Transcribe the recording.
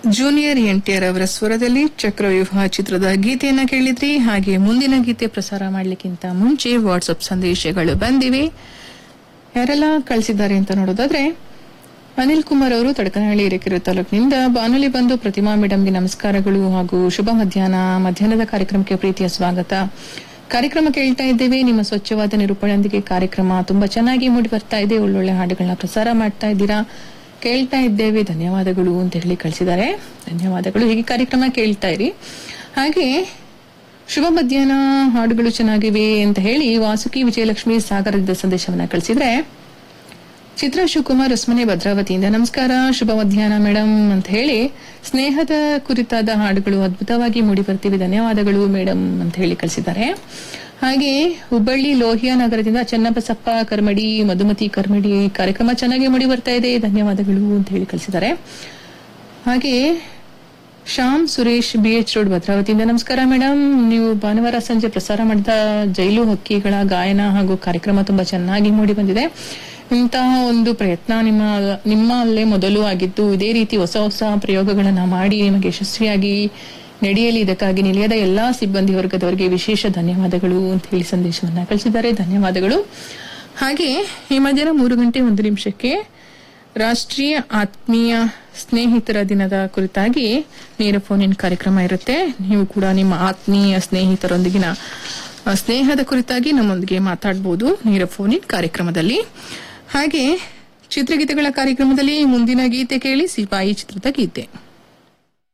junior NTR ಅವರ ಸ್ವರದಲ್ಲಿ ಚಕ್ರವ್ಯೂಹ ಚಿತ್ರದ ಗೀತೆಯನ್ನ ಕೇಳಿದ್ರಿ ಹಾಗೆ ಮುಂದಿನ ಗೀತೆ ಪ್ರಸಾರ ಮಾಡಲಿಕ್ಕಿಂತ ಮುಂಚೆ ವಾಟ್ಸಪ್ ಸಂದೇಶಗಳು ಬಂದಿವೆ ಯಾರೆಲ್ಲ ಕಳಿಸಿದ್ದಾರೆ ಅಂತ ನೋಡೋದಾದ್ರೆ ಅನಿಲ್ ಕುಮಾರ್ ಅವರು ತಡಕನಹಳ್ಳಿ ಹಿರೇಕೆರೆ ತಾಲೂಕಿನಿಂದ ಬಾನುಲಿ ಬಂದು ಪ್ರತಿಮಾ ಮೇಡಮ್ಗೆ ನಮಸ್ಕಾರಗಳು ಹಾಗೂ ಶುಭ ಮಧ್ಯಾಹ್ನ ಮಧ್ಯಾಹ್ನದ ಕಾರ್ಯಕ್ರಮಕ್ಕೆ ಪ್ರೀತಿಯ ಸ್ವಾಗತ ಕಾರ್ಯಕ್ರಮ ಕೇಳ್ತಾ ಇದ್ದೇವೆ ನಿಮ್ಮ ಸ್ವಚ್ಛವಾದ ನಿರೂಪಣೆಯೊಂದಿಗೆ ಕಾರ್ಯಕ್ರಮ ತುಂಬಾ ಚೆನ್ನಾಗಿ ಮೂಡಿ ಬರ್ತಾ ಇದೆ ಒಳ್ಳೊಳ್ಳೆ ಹಾಡುಗಳನ್ನ ಪ್ರಸಾರ ಮಾಡ್ತಾ ಇದ್ದೀರಾ ಕೇಳ್ತಾ ಇದ್ದೇವೆ ಧನ್ಯವಾದಗಳು ಅಂತ ಹೇಳಿ ಕಳಿಸಿದ್ದಾರೆ ಧನ್ಯವಾದಗಳು ಹೀಗೆ ಕಾರ್ಯಕ್ರಮ ಕೇಳ್ತಾ ಇರಿ ಹಾಗೆ ಶುಭ ಮಧ್ಯಾಹ್ನ ಹಾಡುಗಳು ಚೆನ್ನಾಗಿವೆ ಅಂತ ಹೇಳಿ ವಾಸುಕಿ ವಿಜಯಲಕ್ಷ್ಮಿ ಸಾಗರದಿಂದ ಸಂದೇಶವನ್ನ ಕಳಿಸಿದ್ರೆ ಚಿತ್ರ ಶಿವಕುಮಾರ್ ಹೊಸ್ಮನೆ ಭದ್ರಾವತಿಯಿಂದ ನಮಸ್ಕಾರ ಶುಭ ಮಧ್ಯಾಹ್ನ ಮೇಡಮ್ ಅಂತ ಹೇಳಿ ಸ್ನೇಹದ ಕುರಿತಾದ ಹಾಡುಗಳು ಅದ್ಭುತವಾಗಿ ಮೂಡಿ ಬರ್ತಿವೆ ಧನ್ಯವಾದಗಳು ಮೇಡಮ್ ಅಂತ ಹೇಳಿ ಕಳಿಸಿದ್ದಾರೆ ಹಾಗೆ ಹುಬ್ಬಳ್ಳಿ ಲೋಹಿಯಾ ನಗರದಿಂದ ಚನ್ನಬಸಪ್ಪ ಕರ್ಮಡಿ ಮಧುಮತಿ ಕರ್ಮಡಿ ಕಾರ್ಯಕ್ರಮ ಚೆನ್ನಾಗಿ ಮೂಡಿ ಬರ್ತಾ ಇದೆ ಧನ್ಯವಾದಗಳು ಅಂತ ಹೇಳಿ ಕಳಿಸಿದ್ದಾರೆ ಹಾಗೆ Shyam Suresh B H road ಭದ್ರಾವತಿಯಿಂದ ನಮಸ್ಕಾರ ಮೇಡಮ್ ನೀವು ಭಾನುವಾರ ಸಂಜೆ ಪ್ರಸಾರ ಮಾಡಿದ ಜೈಲು ಹಕ್ಕಿಗಳ ಗಾಯನ ಹಾಗೂ ಕಾರ್ಯಕ್ರಮ ತುಂಬಾ ಚೆನ್ನಾಗಿ ಮೂಡಿ ಬಂದಿದೆ ಇಂತಹ ಒಂದು ಪ್ರಯತ್ನ ನಿಮ್ಮ ನಿಮ್ಮಲ್ಲೇ ಮೊದಲು ಆಗಿದ್ದು ಇದೇ ರೀತಿ ಹೊಸ ಹೊಸ ಪ್ರಯೋಗಗಳನ್ನ ಮಾಡಿ ನಿಮಗೆ ಯಶಸ್ವಿಯಾಗಿ ನಡೆಯಲಿ ಇದಕ್ಕಾಗಿ ನಿಲಯದ ಎಲ್ಲಾ ಸಿಬ್ಬಂದಿ ವರ್ಗದವರಿಗೆ ವಿಶೇಷ ಧನ್ಯವಾದಗಳು ಅಂತ ಹೇಳಿ ಸಂದೇಶವನ್ನ ಕಳಿಸಿದ್ದಾರೆ ಧನ್ಯವಾದಗಳು ಹಾಗೆ ಈ ಮಧ್ಯಾಹ್ನ ಮೂರು ಗಂಟೆ ಒಂದು ನಿಮಿಷಕ್ಕೆ ರಾಷ್ಟ್ರೀಯ ಆತ್ಮೀಯ ಸ್ನೇಹಿತರ ದಿನದ ಕುರಿತಾಗಿ ನೇರ ಫೋನ್ ಇನ್ ಕಾರ್ಯಕ್ರಮ ಇರುತ್ತೆ ನೀವು ಕೂಡ ನಿಮ್ಮ ಆತ್ಮೀಯ ಸ್ನೇಹಿತರೊಂದಿಗಿನ ಆ, ಸ್ನೇಹದ ಕುರಿತಾಗಿ ನಮ್ಮೊಂದಿಗೆ ಮಾತಾಡಬಹುದು ನೇರ ಫೋನ್ ಇನ್ ಕಾರ್ಯಕ್ರಮದಲ್ಲಿ ಹಾಗೆ ಚಿತ್ರಗೀತೆಗಳ ಕಾರ್ಯಕ್ರಮದಲ್ಲಿ ಮುಂದಿನ ಗೀತೆ ಕೇಳಿ ಸಿಪಾಯಿ ಚಿತ್ರದ ಗೀತೆ